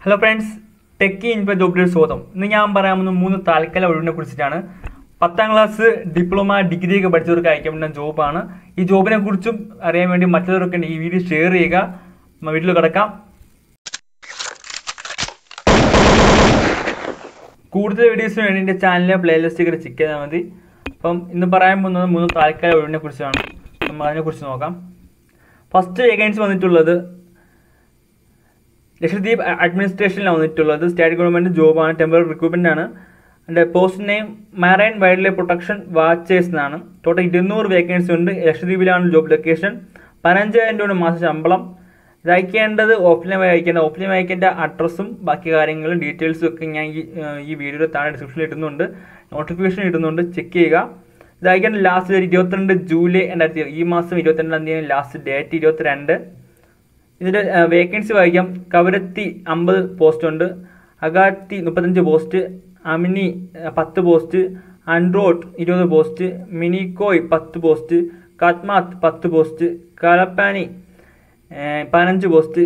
hello friends techie info ജോബിലെ സ്വാഗതം ഇന്ന് ഞാൻ പറയാൻ പോകുന്ന മൂന്ന് താൽക്കാല ഒഴിവിനെ കുറിച്ചിട്ടാണ് പത്താം ക്ലാസ് ഡിപ്ലോമ ഡിഗ്രി ഒക്കെ പഠിച്ചവർക്ക് അയക്കാൻ പറ്റുന്ന ജോബാണ് ഈ ജോബിനെ കുറിച്ചും അറിയാൻ വേണ്ടി മറ്റുള്ളവരൊക്കെ ഈ വീഡിയോ ഷെയർ ചെയ്യുക നമ്മ വീട്ടിൽ കിടക്കാം കൂടുതൽ വീഡിയോസിന് വേണ്ടി എൻ്റെ ചാനലിലെ പ്ലേലിസ്റ്റ് ഒക്കെ ചെക്ക് ചെയ്താൽ മതി അപ്പം ഇന്ന് പറയാൻ പോകുന്നത് മൂന്ന് താൽക്കാല ഒഴിവിനെ കുറിച്ചാണ് നമ്മൾ അതിനെക്കുറിച്ച് നോക്കാം ഫസ്റ്റ് വേക്കൻസി വന്നിട്ടുള്ളത് ലക്ഷദ്വീപ് അഡ്മിനിസ്ട്രേഷനിലാണ് വന്നിട്ടുള്ളത് സ്റ്റേറ്റ് ഗവൺമെൻറ് ജോബാണ് ടെമ്പററി റിക്രൂട്ട്മെൻ്റ് ആണ് എൻ്റെ post name marine wild life protection watchers എന്നാണ് ടോട്ടൽ ഇരുന്നൂറ് വേക്കൻസി ഉണ്ട് ലക്ഷദ്വീപിലാണ് ജോബ് ലൊക്കേഷൻ പതിനഞ്ചായിരം രൂപ മാസം ശമ്പളം ഇത് അയക്കേണ്ടത് ഓഫ്ലൈൻ അയക്കേണ്ട ഓഫ്ലൈൻ അയക്കേണ്ട അഡ്രസ്സും ബാക്കി കാര്യങ്ങളും ഡീറ്റെയിൽസും ഒക്കെ ഞാൻ ഈ ഈ വീഡിയോയുടെ താഴെ ഡിസ്ക്രിപ്ഷനിൽ ഇടുന്നുണ്ട് നോട്ടിഫിക്കേഷൻ ഇടുന്നുണ്ട് ചെക്ക് ചെയ്യുക ഇത് അയക്കേണ്ട ലാസ്റ്റ് ഡേറ്റ് ഇരുപത്തിരണ്ട് ജൂലൈ രണ്ടായിരത്തി ഈ മാസം ഇരുപത്തിരണ്ടാം തീയതി ലാസ്റ്റ് ഡേറ്റ് ഇരുപത്തിരണ്ട് ഇതിൻ്റെ വേക്കൻസി വായിക്കാം കവരത്തി അമ്പത് പോസ്റ്റ് ഉണ്ട് അഗാത്തി മുപ്പത്തഞ്ച് പോസ്റ്റ് അമിനി പത്ത് പോസ്റ്റ് അൻഡ്രോട്ട് ഇരുപത് പോസ്റ്റ് മിനിക്കോയ് പത്ത് പോസ്റ്റ് കാത്മാത്ത് പത്ത് പോസ്റ്റ് കാലപ്പാനി പതിനഞ്ച് പോസ്റ്റ്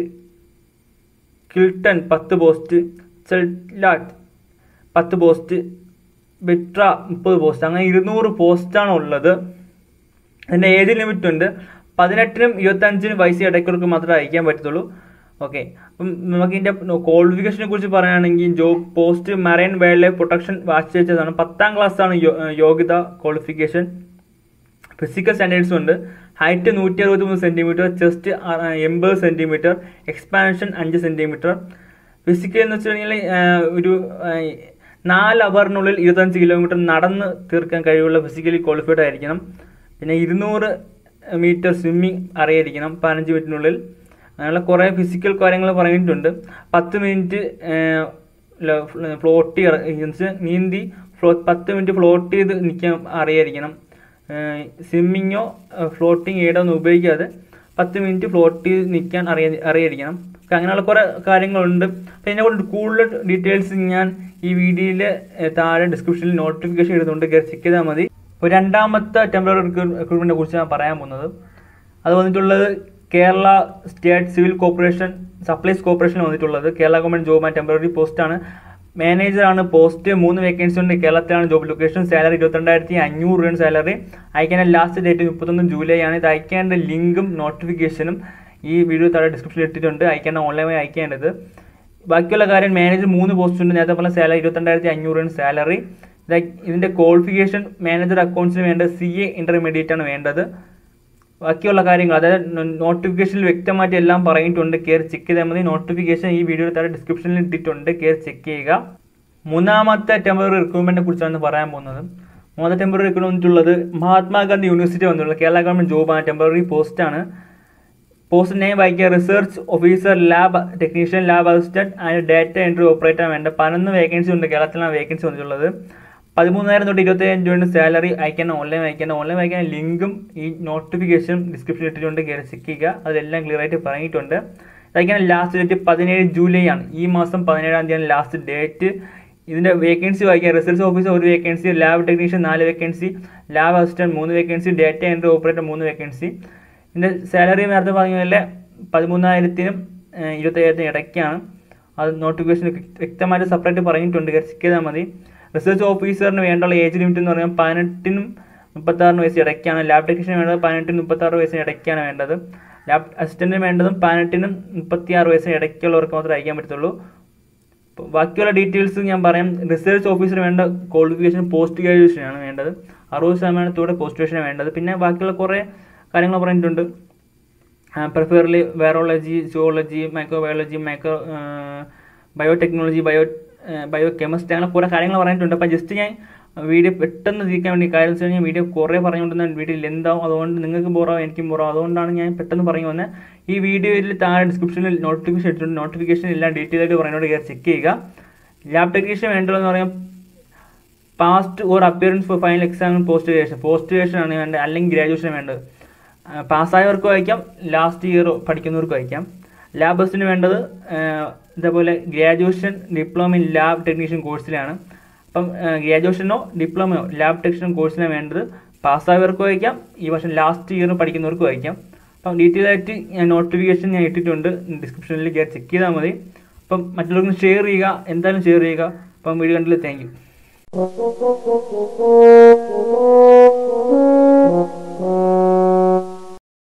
കിൽട്ടൺ പത്ത് പോസ്റ്റ് ചെൽലാട്ട് പത്ത് പോസ്റ്റ് ബെട്ര മുപ്പത് പോസ്റ്റ് അങ്ങനെ ഇരുന്നൂറ് പോസ്റ്റാണ് ഉള്ളത് അതിൻ്റെ ഏജ് ലിമിറ്റ് ഉണ്ട് പതിനെട്ടിനും ഇരുപത്തഞ്ചിനും വയസ്സ് ഇടയ്ക്കുള്ളവർക്ക് മാത്രമേ അയക്കാൻ പറ്റത്തുള്ളൂ ഓക്കെ അപ്പം നമുക്ക് ഇതിൻ്റെ ക്വാളിഫിക്കേഷനെ കുറിച്ച് പറയുകയാണെങ്കിൽ job post marine wild life protection watch വെച്ചതാണ് പത്താം ക്ലാസ്സാണ് യോഗ്യത ക്വാളിഫിക്കേഷൻ ഫിസിക്കൽ സ്റ്റാൻഡേർഡ്സ് ഉണ്ട് ഹൈറ്റ് നൂറ്റി അറുപത്തി മൂന്ന് സെൻറ്റിമീറ്റർ ചെസ്റ്റ് എൺപത് സെൻറ്റിമീറ്റർ എക്സ്പാൻഷൻ അഞ്ച് സെൻറ്റിമീറ്റർ ഫിസിക്കൽ എന്ന് വെച്ചിട്ടുണ്ടെങ്കിൽ ഒരു നാല് അവറിനുള്ളിൽ ഇരുപത്തഞ്ച് കിലോമീറ്റർ നടന്ന് തീർക്കാൻ കഴിവുള്ള ഫിസിക്കലി ക്വാളിഫൈഡ് ആയിരിക്കണം പിന്നെ ഇരുന്നൂറ് മീറ്റർ സ്വിമ്മിങ് അറിയായിരിക്കണം പതിനഞ്ച് മിനിറ്റിനുള്ളിൽ അങ്ങനെയുള്ള കുറേ ഫിസിക്കൽ കാര്യങ്ങൾ പറഞ്ഞിട്ടുണ്ട് പത്ത് മിനിറ്റ് ഫ്ലോട്ട് നീന്തി ഫ്ലോ പത്ത് മിനിറ്റ് ഫ്ലോട്ട് ചെയ്ത് നിൽക്കാൻ അറിയായിരിക്കണം സ്വിമ്മിങ്ങോ ഫ്ലോട്ടിങ് എയ്ഡോ ഒന്നും ഉപയോഗിക്കാതെ പത്ത് മിനിറ്റ് ഫ്ലോട്ട് ചെയ്ത് നിൽക്കാൻ അറിയാ അറിയായിരിക്കണം അങ്ങനെയുള്ള കുറേ കാര്യങ്ങളുണ്ട് അപ്പോൾ ഇതിനെക്കൊണ്ട് കൂടുതൽ ഡീറ്റെയിൽസ് ഞാൻ ഈ വീഡിയോയിൽ താഴെ ഡിസ്ക്രിപ്ഷനിൽ നോട്ടിഫിക്കേഷൻ ഇടുന്നുണ്ട് കയറി ചെക്ക് ചെയ്താൽ മതി ഇപ്പോൾ രണ്ടാമത്തെ ടെമ്പററി റിക്രൂട്ട്മെൻറ്റിനെ കുറിച്ച് ഞാൻ പറയാൻ പോകുന്നത് അത് വന്നിട്ടുള്ളത് Kerala state civil corporation supplies corporation വന്നിട്ടുള്ളത് Kerala government job and temporary പോസ്റ്റാണ് മാനേജറാണ് പോസ്റ്റ് മൂന്ന് വേക്കൻസി ഉണ്ട് കേരളത്തിലാണ് ജോബ് ലൊക്കേഷൻ സാലറി ഇരുപത്തിരണ്ടായിരത്തി അഞ്ഞൂറ് രൂപയാണ് സാലറി അയക്കേണ്ട ലാസ്റ്റ് ഡേറ്റ് മുപ്പത്തൊന്ന് ജൂലൈ ആണ് ഇത് അയക്കേണ്ട ലിങ്കും നോട്ടിഫിക്കേഷനും ഈ വീഡിയോ താഴെ ഡിസ്ക്രിപ്ഷനിൽ ഇട്ടിട്ടുണ്ട് അയക്കേണ്ട ഓൺലൈനായി അയക്കേണ്ടത് ബാക്കിയുള്ള കാര്യം മാനേജർ മൂന്ന് പോസ്റ്റ് ഉണ്ട് നേരത്തെ പറഞ്ഞ സാലറി ഇരുപത്തിരണ്ടായിരത്തി അഞ്ഞൂറ് രൂപയാണ് സാലറി ഇതിൻ്റെ ക്വാളിഫിക്കേഷൻ മാനേജർ അക്കൗണ്ട്സിന് വേണ്ട സി എ ഇൻ്റർമീഡിയറ്റ് ആണ് വേണ്ടത് ബാക്കിയുള്ള കാര്യങ്ങൾ അതായത് നോട്ടിഫിക്കേഷനിൽ വ്യക്തമായിട്ട് എല്ലാം പറഞ്ഞിട്ടുണ്ട് കയറി ചെക്ക് ചെയ്താൽ മതി നോട്ടിഫിക്കേഷൻ ഈ വീഡിയോ താഴെ ഡിസ്ക്രിപ്ഷനിൽ ഇട്ടിട്ടുണ്ട് കയറി ചെക്ക് ചെയ്യുക മൂന്നാമത്തെ ടെമ്പററി റിക്രൂട്ട്മെൻറ്റിനെ കുറിച്ചാണ് പറയാൻ പോകുന്നത് മൂന്നാമത്തെ ടെമ്പററി റിക്രൂട്ട്മെൻറ്റ് ഉള്ളത് മഹാത്മാഗാന്ധി യൂണിവേഴ്സിറ്റി വന്നിട്ടുള്ള കേരള ഗവൺമെൻറ് ജോബാണ് ടെമ്പററി പോസ്റ്റാണ് പോസ്റ്റ് നെയിം വായിക്കുക research officer lab technician lab assistant and data entry operator വേണ്ട പതിനൊന്ന് വേക്കൻസി ഉണ്ട് കേരളത്തിലാണ് വേക്കൻസി വന്നിട്ടുള്ളത് പതിമൂന്നായിരം തൊട്ട് ഇരുപത്തയ്യായിരം രൂപയുടെ സാലറി അയക്കാൻ ഓൺലൈൻ അയക്കാൻ ഓൺലൈൻ അയക്കാൻ ലിങ്കും ഈ നോട്ടിഫിക്കേഷൻ ഡിസ്ക്രിപ്ഷനിൽ ഇട്ടിട്ടുണ്ട് കയറി ചെക്ക് ചെയ്യുക അതെല്ലാം ക്ലിയർ ആയിട്ട് പറഞ്ഞിട്ടുണ്ട് അയക്കാൻ ലാസ്റ്റ് ഡേറ്റ് പതിനേഴ് ജൂലൈ ആണ് ഈ മാസം പതിനേഴാം തീയതി ലാസ്റ്റ് ഡേറ്റ് ഇതിൻ്റെ വേക്കൻസി വായിക്കുക റിസർച്ച് ഓഫീസർ ഒരു വേക്കൻസി ലാബ് ടെക്നീഷ്യൻ നാല് വേക്കൻസി ലാബ് അസിസ്റ്റന്റ് മൂന്ന് വേക്കൻസി ഡാറ്റ എൻട്രി ഓപ്പറേറ്റർ മൂന്ന് വേക്കൻസി ഇതിൻ്റെ സാലറി നേരത്തെ പറഞ്ഞ പോലെ പതിമൂന്നായിരത്തിനും ഇരുപത്തയ്യായിരത്തിനും ഇടയ്ക്കാണ് അത് നോട്ടിഫിക്കേഷൻ വ്യക്തമായിട്ട് സെപ്പറേറ്റ് പറഞ്ഞിട്ടുണ്ട് ചെക്ക് ചെയ്താൽ മതി റിസർച്ച് ഓഫീസറിന് വേണ്ടുള്ള ഏജ് ലിമിറ്റ് എന്ന് പറഞ്ഞാൽ പതിനെട്ടിനും മുപ്പത്താറിന് വയസ്സ് ഇടയ്ക്കാണ് ലാബ് ടെക്നീഷ്യന് വേണ്ടത് പതിനെട്ടിനും മുപ്പത്താറ് വയസ്സിന് ഇടയ്ക്കാണ് വേണ്ടത് ലാബ് അസിസ്റ്റൻറ്റിന് വേണ്ടതും പതിനെട്ടിനും മുപ്പത്തിയാറ് വയസ്സിന് ഇടയ്ക്കുള്ളവർക്ക് മാത്രമേ അയക്കാൻ പറ്റത്തുള്ളൂ ബാക്കിയുള്ള ഡീറ്റെയിൽസ് ഞാൻ പറയാം റിസർച്ച് ഓഫീസറിന് വേണ്ട ക്വാളിഫിക്കേഷൻ പോസ്റ്റ് ഗ്രാജുവേഷനാണ് വേണ്ടത് അറുപത് ശതമാനത്തോടെ പോസ്റ്റ് ഗ്രാജുവേഷൻ വേണ്ടത് പിന്നെ ബാക്കിയുള്ള കുറേ കാര്യങ്ങൾ പറഞ്ഞിട്ടുണ്ട് preferably virology zoology microbiology micro biotechnology bio bio chemistry അങ്ങനെ കുറേ കാര്യങ്ങൾ പറഞ്ഞിട്ടുണ്ട് അപ്പം ജസ്റ്റ് ഞാൻ വീഡിയോ പെട്ടെന്ന് തിരിക്കാൻ വേണ്ടി കാര്യം വെച്ച് കഴിഞ്ഞാൽ വീഡിയോ കുറേ പറഞ്ഞുകൊണ്ടിരുന്ന വീഡിയോ ലെന്താവും അതുകൊണ്ട് നിങ്ങൾക്ക് ബോറാവും എനിക്കും ബോറാവും അതുകൊണ്ടാണ് ഞാൻ പെട്ടെന്ന് പറഞ്ഞു വന്നത് ഈ വീഡിയോയിൽ താഴെ ഡിസ്ക്രിപ്ഷനിൽ നോട്ടിഫിക്കേഷൻ ഇട്ടിട്ടുണ്ട് നോട്ടിഫിക്കേഷൻ എല്ലാം ഡീറ്റെയിൽ ആയിട്ട് പറയുന്നതോട് കയറി ചെക്ക് ചെയ്യുക ലാബ് ടെക്നീഷ്യൻ വേണ്ടതെന്ന് പറയാം passed or appearance for final exam post graduation post graduation ആണ് വേണ്ടത് അല്ലെങ്കിൽ ഗ്രാജുവേഷൻ വേണ്ടത് പാസ്സായവർക്കും അയക്കാം ലാസ്റ്റ് ഇയർ പഠിക്കുന്നവർക്കും അയക്കാം ലാബ് ബസ്സിന് വേണ്ടത് ഇതേപോലെ graduation diploma in lab technician കോഴ്സിലാണ് അപ്പം ഗ്രാജുവേഷനോ ഡിപ്ലോമയോ ലാബ് ടെക്നീഷ്യൻ കോഴ്സിനാണ് വേണ്ടത് പാസ്സായവർക്കും അയക്കാം ഈ വർഷം ലാസ്റ്റ് ഇയർ പഠിക്കുന്നവർക്കും അയക്കാം അപ്പം ഡീറ്റെയിൽ ആയിട്ട് ഞാൻ നോട്ടിഫിക്കേഷൻ ഞാൻ ഇട്ടിട്ടുണ്ട് ഡിസ്ക്രിപ്ഷനിൽ കയറി ചെക്ക് ചെയ്താൽ മതി അപ്പം മറ്റുള്ളവർക്കും ഷെയർ ചെയ്യുക എന്തായാലും ഷെയർ ചെയ്യുക അപ്പം വീഡിയോ കണ്ടില്ല താങ്ക് യു